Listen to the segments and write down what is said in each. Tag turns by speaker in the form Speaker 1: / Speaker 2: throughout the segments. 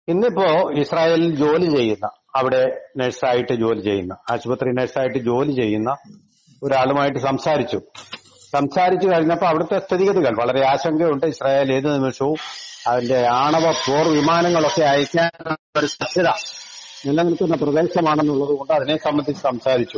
Speaker 1: ഇന്നിപ്പോ ഇസ്രായേലിൽ ജോലി ചെയ്യുന്ന അവിടെ നഴ്സായിട്ട് ജോലി ചെയ്യുന്ന ആശുപത്രി നഴ്സായിട്ട് ജോലി ചെയ്യുന്ന ഒരാളുമായിട്ട് സംസാരിച്ചു സംസാരിച്ചു കഴിഞ്ഞപ്പോൾ അവിടുത്തെ സ്ഥിതിഗതികൾ വളരെ ആശങ്കയുണ്ട് ഇസ്രായേൽ ഏത് നിമിഷവും അതിന്റെ ആണവ പോർ വിമാനങ്ങളൊക്കെ അയക്കാൻ ഒരു സാധ്യത നിലനിൽക്കുന്ന പ്രദേശമാണെന്നുള്ളത് കൊണ്ട് അതിനെ സംബന്ധിച്ച് സംസാരിച്ചു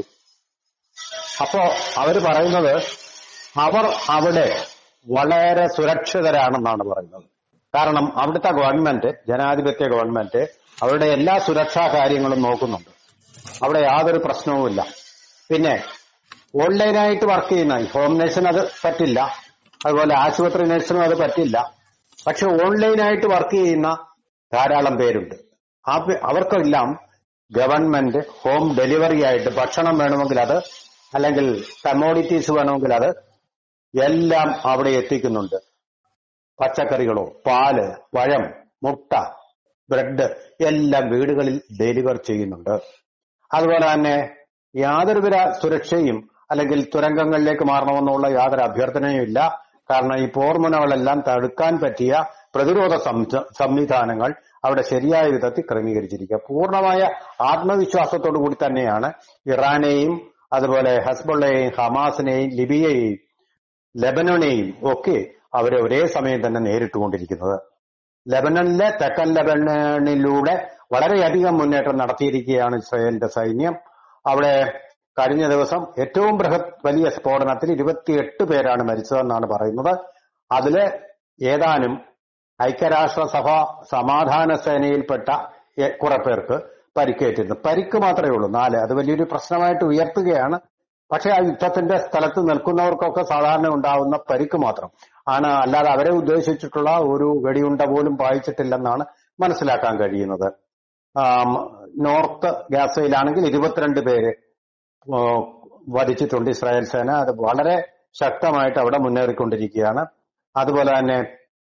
Speaker 1: അപ്പോ അവര് പറയുന്നത് അവർ അവിടെ വളരെ സുരക്ഷിതരാണെന്നാണ് പറയുന്നത് കാരണം അവിടുത്തെ ഗവൺമെന്റ് ജനാധിപത്യ ഗവൺമെന്റ് അവരുടെ എല്ലാ സുരക്ഷാ കാര്യങ്ങളും നോക്കുന്നുണ്ട് അവിടെ യാതൊരു പ്രശ്നവുമില്ല പിന്നെ ഓൺലൈനായിട്ട് വർക്ക് ചെയ്യുന്ന ഹോം നഴ്സിന് അത് പറ്റില്ല അതുപോലെ ആശുപത്രി നഴ്സിനും അത് പറ്റില്ല പക്ഷെ ഓൺലൈനായിട്ട് വർക്ക് ചെയ്യുന്ന ധാരാളം പേരുണ്ട് ആ പേ- അവർക്കെല്ലാം ഗവൺമെന്റ് ഹോം ഡെലിവറി ആയിട്ട് ഭക്ഷണം വേണമെങ്കിൽ അത് അല്ലെങ്കിൽ കമ്മോഡിറ്റീസ് വേണമെങ്കിൽ അത് എല്ലാം അവിടെ എത്തിക്കുന്നുണ്ട് പച്ചക്കറികളോ പാല് പഴം മുട്ട ബ്രെഡ് എല്ലാം വീടുകളിൽ ഡെലിവർ ചെയ്യുന്നുണ്ട് അതുപോലെ തന്നെ യാതൊരുവിധ സുരക്ഷയും അല്ലെങ്കിൽ തുരങ്കങ്ങളിലേക്ക് മാറണമെന്നുള്ള യാതൊരു അഭ്യർത്ഥനയും ഇല്ല കാരണം ഈ പോർമുനകളെല്ലാം തടുക്കാൻ പറ്റിയ പ്രതിരോധ സംവിധ- സംവിധാനങ്ങൾ അവിടെ ശരിയായ വിധത്തിൽ ക്രമീകരിച്ചിരിക്കുക പൂർണ്ണമായ ആത്മവിശ്വാസത്തോടു കൂടി തന്നെയാണ് ഇറാനെയും അതുപോലെ ഹസ്ബുള്ളയെയും ഹമാസിനെയും ലിബിയയെയും ലെബനോനെയും ഒക്കെ അവരെ ഒരേ സമയം തന്നെ നേരിട്ടുകൊണ്ടിരിക്കുന്നത് ലെബനനിലെ തെക്കൻ ലെബനനിലൂടെ വളരെയധികം മുന്നേറ്റം നടത്തിയിരിക്കുകയാണ് ഇസ്രായേലിന്റെ സൈന്യം അവിടെ കഴിഞ്ഞ ദിവസം ഏറ്റവും ബൃഹത് വലിയ സ്ഫോടനത്തിൽ ഇരുപത്തിയെട്ട് പേരാണ് മരിച്ചതെന്നാണ് പറയുന്നത് അതില് ഏതാനും ഐക്യരാഷ്ട്രസഭ സമാധാന സേനയിൽപ്പെട്ട എ- കുറെ പേർക്ക് പരിക്കേറ്റിരുന്നു പരിക്ക് മാത്രമേ ഉള്ളൂ നാല് അത് വലിയൊരു പ്രശ്നമായിട്ട് ഉയർത്തുകയാണ് പക്ഷെ ആ യുദ്ധത്തിന്റെ സ്ഥലത്ത് നിൽക്കുന്നവർക്കൊക്കെ സാധാരണ ഉണ്ടാവുന്ന പരിക്ക് മാത്രം ആണ് അല്ലാതെ അവരെ ഉദ്ദേശിച്ചിട്ടുള്ള ഒരു വെടിയുണ്ട പോലും പായിച്ചിട്ടില്ലെന്നാണ് മനസ്സിലാക്കാൻ കഴിയുന്നത് ആം, നോർത്ത് ഗാസയിലാണെങ്കിൽ ഇരുപത്തിരണ്ട് പേര് ആ, വധിച്ചിട്ടുണ്ട് ഇസ്രായേൽ സേന അത് വളരെ ശക്തമായിട്ട് അവിടെ മുന്നേറിക്കൊണ്ടിരിക്കുകയാണ് അതുപോലെ തന്നെ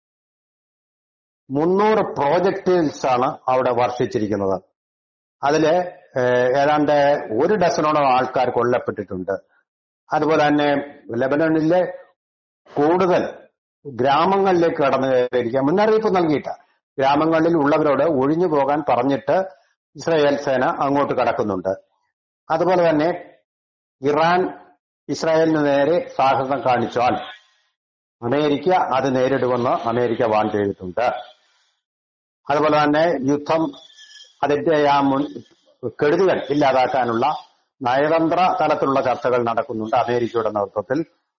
Speaker 1: മുന്നൂറ് പ്രോജക്റ്റിൽസ് ആണ് അവിടെ വർഷിച്ചിരിക്കുന്നത് അതില് ഏഹ്, ഏതാണ്ട് ഒരു ഡസനോളം ആൾക്കാർ കൊല്ലപ്പെട്ടിട്ടുണ്ട് അതുപോലെ തന്നെ ലെബനണിലെ കൂടുതൽ ഗ്രാമങ്ങളിലേക്ക് കടന്നു കയറിയിരിക്കുക മുന്നറിയിപ്പ് നൽകിയിട്ട് ഗ്രാമങ്ങളിൽ ഉള്ളവരോട് ഒഴിഞ്ഞു പോകാൻ പറഞ്ഞിട്ട് ഇസ്രായേൽ സേന അങ്ങോട്ട് കടക്കുന്നുണ്ട് അതുപോലെ തന്നെ ഇറാൻ ഇസ്രായേലിന് നേരെ സാഹസം കാണിച്ചാൽ അമേരിക്ക അത് നേരിടുമെന്ന് അമേരിക്ക വാൺ ചെയ്തിട്ടുണ്ട് അതുപോലെ തന്നെ യുദ്ധം അതിന്റെ ആ മുൻ കെടുതികൾ ഇല്ലാതാക്കാനുള്ള നയതന്ത്ര തലത്തിലുള്ള ചർച്ചകൾ നടക്കുന്നുണ്ട് അമേരിക്കയുടെ നേതൃത്വത്തിൽ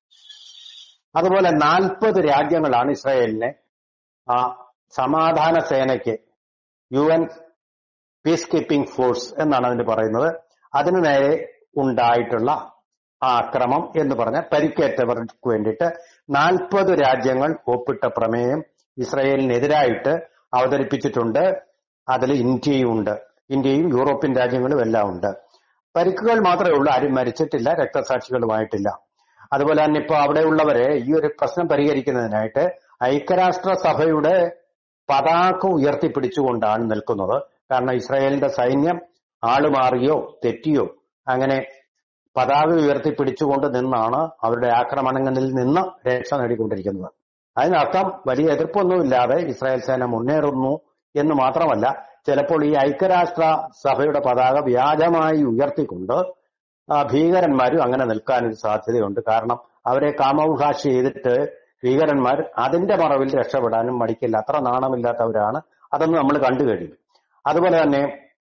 Speaker 1: അതുപോലെ നാൽപ്പത് രാജ്യങ്ങളാണ് ഇസ്രായേലിനെ ആ സമാധാന സേനയ്ക്ക് U N peace keeping force എന്നാണ് അതിന് പറയുന്നത് അതിനു നേരെ ഉണ്ടായിട്ടുള്ള ആ അക്രമം എന്ന് പറഞ്ഞ പരിക്കേറ്റവർക്ക് വേണ്ടിയിട്ട് നാൽപ്പത് രാജ്യങ്ങൾ ഒപ്പിട്ട പ്രമേയം ഇസ്രായേലിനെതിരായിട്ട് അവതരിപ്പിച്ചിട്ടുണ്ട് അതിൽ ഇന്ത്യയും ഉണ്ട് ഇന്ത്യയും യൂറോപ്യൻ രാജ്യങ്ങളും എല്ലാം ഉണ്ട് പരിക്കുകൾ മാത്രമേ ഉള്ളൂ ആരും മരിച്ചിട്ടില്ല രക്തസാക്ഷികളുമായിട്ടില്ല അതുപോലെ തന്നെ ഇപ്പൊ അവിടെയുള്ളവരെ ഈ ഒരു പ്രശ്നം പരിഹരിക്കുന്നതിനായിട്ട് ഐക്യരാഷ്ട്ര സഭയുടെ പതാക ഉയർത്തിപ്പിടിച്ചുകൊണ്ടാണ് നിൽക്കുന്നത് കാരണം ഇസ്രായേലിന്റെ സൈന്യം ആളുമാറിയോ തെറ്റിയോ അങ്ങനെ പതാക ഉയർത്തിപ്പിടിച്ചുകൊണ്ട് നിന്നാണ് അവരുടെ ആക്രമണങ്ങളിൽ നിന്ന് രക്ഷ നേടിക്കൊണ്ടിരിക്കുന്നത് അതിനർത്ഥം വലിയ എതിർപ്പൊന്നുമില്ലാതെ ഇസ്രായേൽ സേന മുന്നേറുന്നു എന്ന് മാത്രമല്ല ചിലപ്പോൾ ഈ ഐക്യരാഷ്ട്ര സഭയുടെ പതാക വ്യാജമായി ഉയർത്തിക്കൊണ്ട് ആ ഭീകരന്മാരും അങ്ങനെ നിൽക്കാനൊരു സാധ്യതയുണ്ട് കാരണം അവരെ കാമവകാശ ചെയ്തിട്ട് ഭീകരന്മാർ അതിന്റെ മറവിൽ രക്ഷപ്പെടാനും മടിക്കില്ല അത്ര നാണമില്ലാത്തവരാണ് അതൊന്നും നമ്മൾ കണ്ടു കഴിഞ്ഞു അതുപോലെ തന്നെ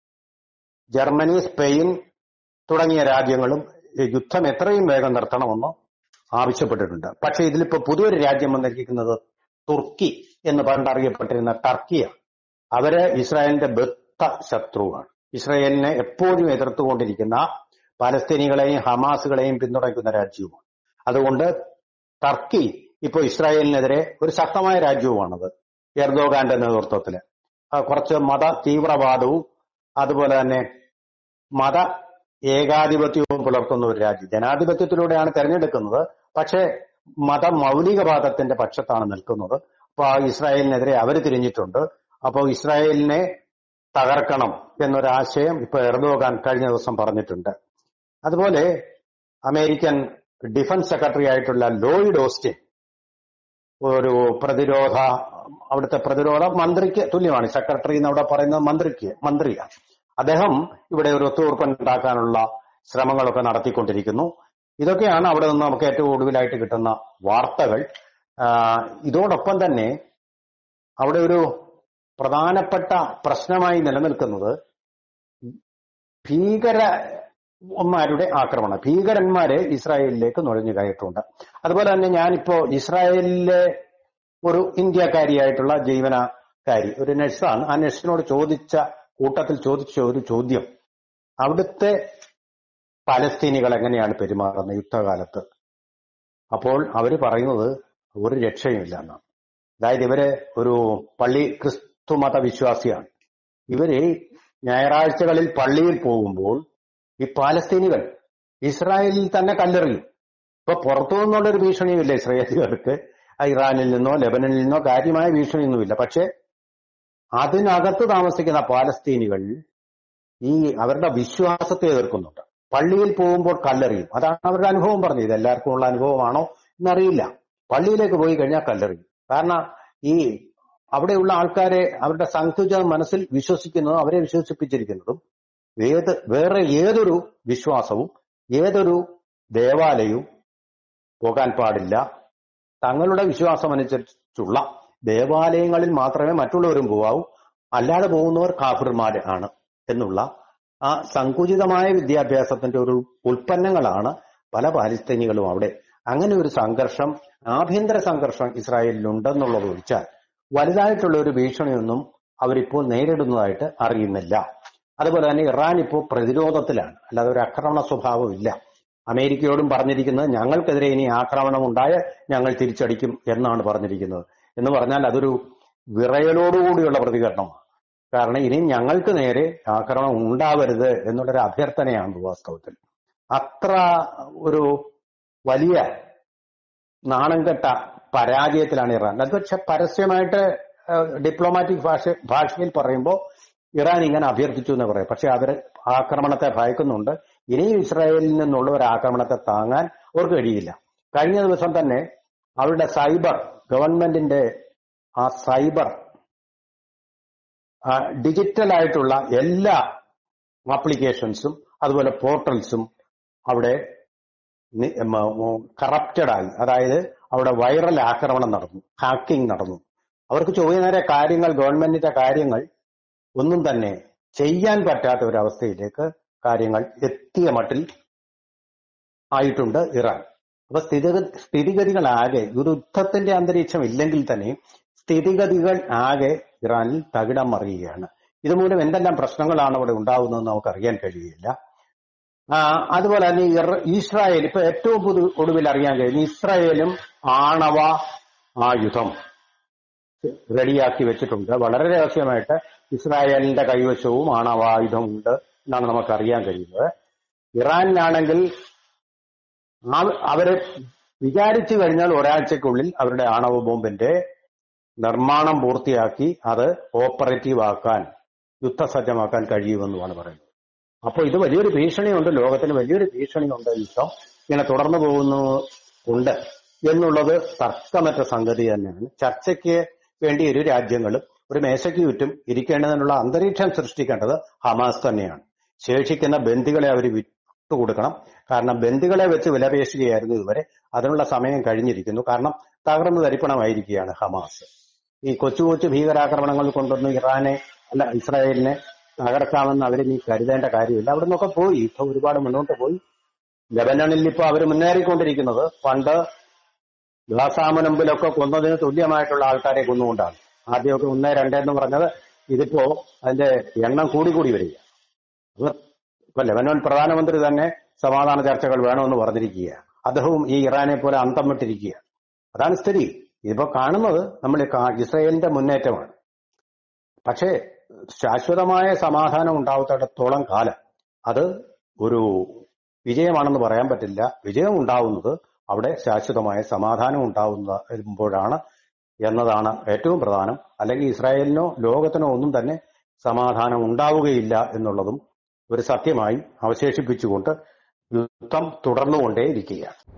Speaker 1: ജർമ്മനി സ്പെയിൻ തുടങ്ങിയ രാജ്യങ്ങളും ഈ യുദ്ധം എത്രയും വേഗം നിർത്തണമെന്ന് ആവശ്യപ്പെട്ടിട്ടുണ്ട് പക്ഷെ ഇതിലിപ്പോ പുതിയൊരു രാജ്യം വന്നിരിക്കുന്നത് തുർക്കി എന്ന് പറഞ്ഞറിയപ്പെട്ടിരുന്ന ടർക്കിയാണ് അവര് ഇസ്രായേലിന്റെ ബദ്ധ ശത്രുവാണ് ഇസ്രായേലിനെ എപ്പോഴും എതിർത്തുകൊണ്ടിരിക്കുന്ന പലസ്തീനികളെയും ഹമാസുകളെയും പിന്തുണയ്ക്കുന്ന രാജ്യവുമാണ് അതുകൊണ്ട് ടർക്കി ഇപ്പോൾ ഇസ്രായേലിനെതിരെ ഒരു ശക്തമായ രാജ്യവുമാണത് എർദോഗാന്റെ നേതൃത്വത്തില് ആ കുറച്ച് മത തീവ്രവാദവും അതുപോലെ തന്നെ മത ഏകാധിപത്യവും പുലർത്തുന്ന ഒരു രാജ്യം ജനാധിപത്യത്തിലൂടെയാണ് തെരഞ്ഞെടുക്കുന്നത് പക്ഷേ മത മൗലികവാദത്തിന്റെ പക്ഷത്താണ് നിൽക്കുന്നത് അപ്പൊ ആ ഇസ്രായേലിനെതിരെ അവർ തിരിഞ്ഞിട്ടുണ്ട് അപ്പോൾ ഇസ്രായേലിനെ തകർക്കണം എന്നൊരാശയം ഇപ്പൊ എർദോഗാൻ കഴിഞ്ഞ ദിവസം പറഞ്ഞിട്ടുണ്ട് അതുപോലെ അമേരിക്കൻ ഡിഫൻസ് സെക്രട്ടറി ആയിട്ടുള്ള ലോയിഡ് ഓസ്റ്റിൻ ഒരു പ്രതിരോധ അവിടുത്തെ പ്രതിരോധ മന്ത്രിക്ക് തുല്യമാണ് സെക്രട്ടറി എന്ന് അവിടെ പറയുന്നത് മന്ത്രിക്ക് മന്ത്രിയാണ് അദ്ദേഹം ഇവിടെ ഒരു ഒത്തുതീർപ്പുണ്ടാക്കാനുള്ള ശ്രമങ്ങളൊക്കെ നടത്തിക്കൊണ്ടിരിക്കുന്നു ഇതൊക്കെയാണ് അവിടെ നിന്ന് നമുക്ക് ഏറ്റവും ഒടുവിലായിട്ട് കിട്ടുന്ന വാർത്തകൾ ആ, ഇതോടൊപ്പം തന്നെ അവിടെ ഒരു പ്രധാനപ്പെട്ട പ്രശ്നമായി നിലനിൽക്കുന്നത് ഭീകരന്മാരുടെ ആക്രമണം ഭീകരന്മാരെ ഇസ്രായേലിലേക്ക് നുഴഞ്ഞു കയറ്റുണ്ട് അതുപോലെ തന്നെ ഞാനിപ്പോ ഇസ്രായേലിലെ ഒരു ഇന്ത്യക്കാരിയായിട്ടുള്ള ജീവനക്കാരി ഒരു നഴ്സാണ് ആ നഴ്സിനോട് ചോദിച്ച കൂട്ടത്തിൽ ചോദിച്ച ഒരു ചോദ്യം അവിടുത്തെ പലസ്തീനികൾ എങ്ങനെയാണ് പെരുമാറുന്നത് യുദ്ധകാലത്ത് അപ്പോൾ അവര് പറയുന്നത് ഒരു രക്ഷയുമില്ല എന്നാണ് അതായത് ഇവര് ഒരു പള്ളി ക്രിസ്തു മത വിശ്വാസിയാണ് ഇവര് ഞായറാഴ്ചകളിൽ പള്ളിയിൽ പോകുമ്പോൾ ഈ പാലസ്തീനികൾ ഇസ്രായേലിൽ തന്നെ കല്ലെറിയും ഇപ്പൊ പുറത്തു നിന്നുള്ള ഒരു ഭീഷണിയുമില്ല ഇസ്രായേലികൾക്ക് ആ ഇറാനിൽ നിന്നോ ലെബനനിൽ നിന്നോ കാര്യമായ ഭീഷണിയൊന്നുമില്ല പക്ഷെ അതിനകത്ത് താമസിക്കുന്ന പാലസ്തീനികൾ ഈ അവരുടെ വിശ്വാസത്തെ എതിർക്കുന്നുണ്ട് പള്ളിയിൽ പോകുമ്പോൾ കല്ലെറിയും അതാണ് അവരുടെ അനുഭവം പറഞ്ഞത് ഇത് എല്ലാവർക്കും ഉള്ള അനുഭവമാണോ എന്നറിയില്ല പള്ളിയിലേക്ക് പോയി കഴിഞ്ഞാൽ കല്ലെറിയും കാരണം ഈ അവിടെയുള്ള ആൾക്കാരെ അവരുടെ സങ്കുച മനസ്സിൽ വിശ്വസിക്കുന്നതും അവരെ വിശ്വസിപ്പിച്ചിരിക്കുന്നതും ഏത് വേറെ ഏതൊരു വിശ്വാസവും ഏതൊരു ദേവാലയവും പോകാൻ പാടില്ല തങ്ങളുടെ വിശ്വാസം അനുസരിച്ചുള്ള ദേവാലയങ്ങളിൽ മാത്രമേ മറ്റുള്ളവരും പോകാവൂ അല്ലാതെ പോകുന്നവർ കാഫിർമാര് ആണ് എന്നുള്ള ആ സങ്കുചിതമായ വിദ്യാഭ്യാസത്തിന്റെ ഒരു ഉൽപ്പന്നങ്ങളാണ് പല പാലസ്തീനികളും അവിടെ അങ്ങനെ ഒരു സംഘർഷം ആഭ്യന്തര സംഘർഷം ഇസ്രായേലിൽ ഉണ്ടെന്നുള്ളത് ഒഴിച്ചാൽ വലുതായിട്ടുള്ള ഒരു ഭീഷണിയൊന്നും അവരിപ്പോൾ നേരിടുന്നതായിട്ട് അറിയുന്നില്ല അതുപോലെ തന്നെ ഇറാൻ ഇപ്പോൾ പ്രതിരോധത്തിലാണ് അല്ലാതെ ഒരു ആക്രമണ സ്വഭാവമില്ല അമേരിക്കയോടും പറഞ്ഞിരിക്കുന്നത് ഞങ്ങൾക്കെതിരെ ഇനി ആക്രമണം ഉണ്ടായ ഞങ്ങൾ തിരിച്ചടിക്കും എന്നാണ് പറഞ്ഞിരിക്കുന്നത് എന്ന് പറഞ്ഞാൽ അതൊരു വിറയലോടുകൂടിയുള്ള പ്രതികരണമാണ് കാരണം ഇനി ഞങ്ങൾക്ക് നേരെ ആക്രമണം ഉണ്ടാവരുത് എന്നുള്ളൊരു അഭ്യർത്ഥനയാണ് വാസ്തവത്തിൽ അത്ര ഒരു വലിയ നാണം കെട്ട പരാജയത്തിലാണ് ഇറാൻ അത് പക്ഷെ പരസ്യമായിട്ട് ഡിപ്ലോമാറ്റിക് ഭാഷ ഭാഷയിൽ പറയുമ്പോൾ ഇറാൻ ഇങ്ങനെ അഭ്യർത്ഥിച്ചു എന്ന് പറയും പക്ഷെ അവർ ആക്രമണത്തെ ഭയക്കുന്നുണ്ട് ഇനിയും ഇസ്രായേലിൽ നിന്നുള്ള ഒരു ആക്രമണത്തെ താങ്ങാൻ അവർക്ക് കഴിയില്ല കഴിഞ്ഞ ദിവസം തന്നെ അവരുടെ സൈബർ ഗവൺമെന്റിന്റെ ആ സൈബർ ഡിജിറ്റൽ ആയിട്ടുള്ള എല്ലാ ആപ്ലിക്കേഷൻസും അതുപോലെ പോർട്ടൽസും അവിടെ കറപ്റ്റഡ് ആയി അതായത് അവിടെ വൈറൽ ആക്രമണം നടന്നു ഹാക്കിംഗ് നടന്നു അവർക്ക് ചൊവ്വ നേരെ കാര്യങ്ങൾ ഗവൺമെന്റിന്റെ കാര്യങ്ങൾ ഒന്നും തന്നെ ചെയ്യാൻ പറ്റാത്ത ഒരു അവസ്ഥയിലേക്ക് കാര്യങ്ങൾ എത്തിയ മട്ടിൽ ആയിട്ടുണ്ട് ഇറാൻ അപ്പൊ സ്ഥിതി സ്ഥിതിഗതികൾ ആകെ ഒരു യുദ്ധത്തിന്റെ അന്തരീക്ഷം ഇല്ലെങ്കിൽ തന്നെ സ്ഥിതിഗതികൾ ആകെ ഇറാനിൽ തകിടം മറിയുകയാണ് ഇതുമൂലം എന്തെല്ലാം പ്രശ്നങ്ങളാണ് അവിടെ ഉണ്ടാകുന്നതെന്ന് നമുക്ക് അറിയാൻ കഴിയില്ല ആ, അതുപോലെ തന്നെ ഇറ- ഇസ്രായേൽ ഇപ്പൊ ഏറ്റവും പുതു ഒടുവിൽ അറിയാൻ കഴിയുന്നു ഇസ്രായേലും ആണവ ആയുധം റെഡിയാക്കി വെച്ചിട്ടുണ്ട് വളരെ രഹസ്യമായിട്ട് ഇസ്രായേലിന്റെ കൈവശവും ആണവായുധം ഉണ്ട് എന്നാണ് നമുക്ക് അറിയാൻ കഴിയുന്നത് ഇറാനിലാണെങ്കിൽ ആ- അവര് വിചാരിച്ചു കഴിഞ്ഞാൽ ഒരാഴ്ചക്കുള്ളിൽ അവരുടെ ആണവ ബോംബിന്റെ നിർമ്മാണം പൂർത്തിയാക്കി അത് ഓപ്പറേറ്റീവ് ആക്കാൻ യുദ്ധസജ്ജമാക്കാൻ കഴിയുമെന്നുമാണ് പറയുന്നത് അപ്പോൾ ഇത് വലിയൊരു ഭീഷണിയുണ്ട് ലോകത്തിന് വലിയൊരു ഭീഷണിയുണ്ട് യുദ്ധം ഇങ്ങനെ തുടർന്നു പോകുന്നു ഉണ്ട് എന്നുള്ളത് തർക്കമറ്റ സംഗതി തന്നെയാണ് ചർച്ചയ്ക്ക് വേണ്ടി ഇരു രാജ്യങ്ങളും ഒരു മേശയ്ക്ക് ചുറ്റും ഇരിക്കേണ്ടതിനുള്ള അന്തരീക്ഷം സൃഷ്ടിക്കേണ്ടത് ഹമാസ് തന്നെയാണ് ശേഷിക്കുന്ന ബന്ദികളെ അവർ വിട്ടുകൊടുക്കണം കാരണം ബന്ദികളെ വെച്ച് വിലപേശുകയായിരുന്നു ഇതുവരെ അതിനുള്ള സമയം കഴിഞ്ഞിരിക്കുന്നു കാരണം തകർന്നു തരിപ്പണമായിരിക്കുകയാണ് ഹമാസ് ഈ കൊച്ചു കൊച്ചു ഭീകരാക്രമണങ്ങൾ കൊണ്ടൊന്നും ഇറാനെ അല്ല ഇസ്രായേലിനെ തകർക്കാമെന്ന് അവർ നീ കരുതേണ്ട കാര്യമില്ല അവിടെ നിന്നൊക്കെ പോയി ഇപ്പൊ ഒരുപാട് മുന്നോട്ട് പോയി ലബനണിൽ ഇപ്പൊ അവർ മുന്നേറിക്കൊണ്ടിരിക്കുന്നത് പണ്ട് ഗാസാമുനമ്പിലൊക്കെ കൊന്നതിന് തുല്യമായിട്ടുള്ള ആൾക്കാരെ കൊന്നുകൊണ്ടാണ് ആദ്യമൊക്കെ ഒന്ന് രണ്ടെന്ന് പറഞ്ഞത് ഇതിപ്പോ അതിന്റെ എണ്ണം കൂടി കൂടി വരിക അപ്പൊ ഇപ്പൊ ലെബനോൻ പ്രധാനമന്ത്രി തന്നെ സമാധാന ചർച്ചകൾ വേണമെന്ന് പറഞ്ഞിരിക്കുകയാണ് അദ്ദേഹവും ഈ ഇറാനെ പോലെ അന്തം വിട്ടിരിക്കുക അതാണ് സ്ഥിതി ഇതിപ്പോ കാണുന്നത് നമ്മൾ കാ- ഇസ്രയേലിന്റെ മുന്നേറ്റമാണ് പക്ഷേ ശാശ്വതമായ സമാധാനം ഉണ്ടാവത്തിടത്തോളം കാലം അത് ഒരു വിജയമാണെന്ന് പറയാൻ പറ്റില്ല വിജയം ഉണ്ടാവുന്നത് അവിടെ ശാശ്വതമായ സമാധാനം ഉണ്ടാവുമ്പോഴാണ് എന്നതാണ് ഏറ്റവും പ്രധാനം അല്ലെങ്കിൽ ഇസ്രായേലിനോ ലോകത്തിനോ ഒന്നും തന്നെ സമാധാനം ഉണ്ടാവുകയില്ല എന്നുള്ളതും ഒരു സത്യമായി അവശേഷിപ്പിച്ചുകൊണ്ട് യുദ്ധം തുടർന്നുകൊണ്ടേയിരിക്കുകയാണ്